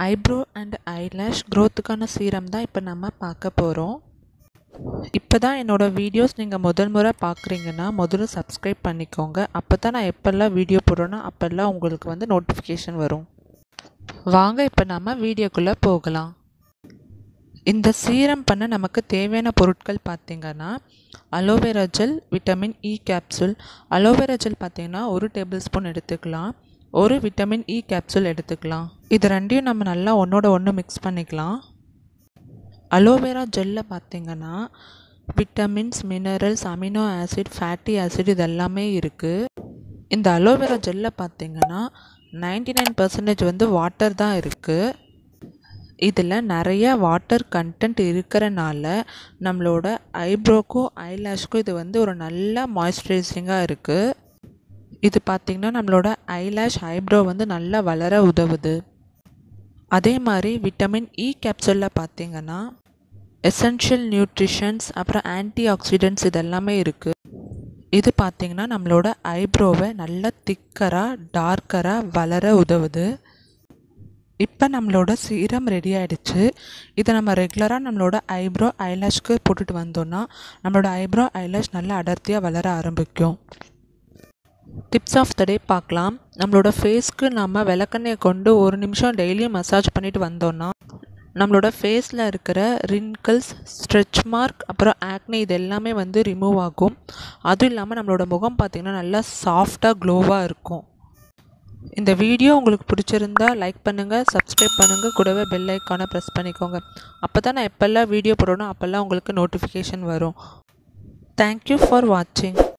eyebrow and eyelash க்ரோத்துக்கான serum தான் இப்போ நம்ம பார்க்க போகிறோம் இப்போ தான் என்னோடய வீடியோஸ் நீங்கள் முதல் முறை பார்க்குறீங்கன்னா முதல்ல சப்ஸ்கிரைப் பண்ணிக்கோங்க அப்போ தான் நான் எப்போல்லாம் வீடியோ போடுறேனோ அப்போல்லாம் உங்களுக்கு வந்து நோட்டிஃபிகேஷன் வரும் வாங்க இப்போ நம்ம வீடியோக்குள்ளே போகலாம் இந்த சீரம் பண்ண நமக்கு தேவையான பொருட்கள் பார்த்திங்கன்னா aloe vera gel vitamin E capsule aloe vera gel பார்த்திங்கன்னா ஒரு டேபிள் ஸ்பூன் எடுத்துக்கலாம் ஒரு விட்டமின் இ கேப்சூல் எடுத்துக்கலாம் இது ரெண்டையும் நம்ம நல்லா ஒன்றோட ஒன்று மிக்ஸ் பண்ணிக்கலாம் அலோவேரா ஜெல்லில் பார்த்திங்கன்னா vitamins minerals amino acid fatty acid இது எல்லாமே இருக்குது இந்த அலோவேரா ஜெல்லில் பார்த்திங்கன்னா நைன்டி நைன் பர்சன்டேஜ் வந்து வாட்டர் தான் இருக்குது இதில் நிறைய வாட்டர் கண்டென்ட் இருக்கிறனால நம்மளோட ஐப்ரோக்கும் ஐலேஷ்க்கும் இது வந்து ஒரு நல்ல மாய்ஸ்சரைசிங்காக இருக்குது இது பார்த்திங்கன்னா நம்மளோட ஐலேஷ் ஐப்ரோ வந்து நல்லா வளர உதவுது அதே மாதிரி விட்டமின் இ கேப்சூலில் பார்த்திங்கன்னா எசென்ஷியல் நியூட்ரிஷன்ஸ் அப்புறம் ஆன்டி ஆக்சிடென்ட்ஸ் இதெல்லாமே இருக்குது இது பார்த்திங்கன்னா நம்மளோட ஐப்ரோவை நல்லா திக்கராக டார்க்கராக வளர உதவுது இப்போ நம்மளோட சீரம் ரெடி ஆகிடுச்சு இதை நம்ம ரெகுலராக நம்மளோட ஐப்ரோ ஐலாஷ்க்கு போட்டுட்டு வந்தோன்னா நம்மளோட ஐப்ரோ ஐலாஷ் நல்லா அடர்த்தியாக வளர ஆரம்பிக்கும் டிப்ஸ் ஆஃப் த டே பார்க்கலாம் நம்மளோட ஃபேஸ்க்கு நம்ம விளக்கெண்ணெயை கொண்டு ஒரு நிமிஷம் டெய்லியும் மசாஜ் பண்ணிட்டு வந்தோன்னா நம்மளோட ஃபேஸில் இருக்கிற ரிங்கிள்ஸ் ஸ்ட்ரெச் மார்க் அப்புறம் ஆக்னி இது எல்லாமே வந்து ரிமூவ் ஆகும் அதுவும் இல்லாமல் நம்மளோட முகம் பார்த்திங்கன்னா நல்லா சாஃப்டாக க்ளோவாக இருக்கும் இந்த வீடியோ உங்களுக்கு பிடிச்சிருந்தா லைக் பண்ணுங்கள் சப்ஸ்கிரைப் பண்ணுங்கள் கூடவே பெல் ஐக்கானை ப்ரெஸ் பண்ணிக்கோங்க அப்போ தான் நான் எப்போல்லாம் வீடியோ போடணும் அப்போல்லாம் உங்களுக்கு நோட்டிஃபிகேஷன் வரும் தேங்க்யூ ஃபார் வாட்சிங்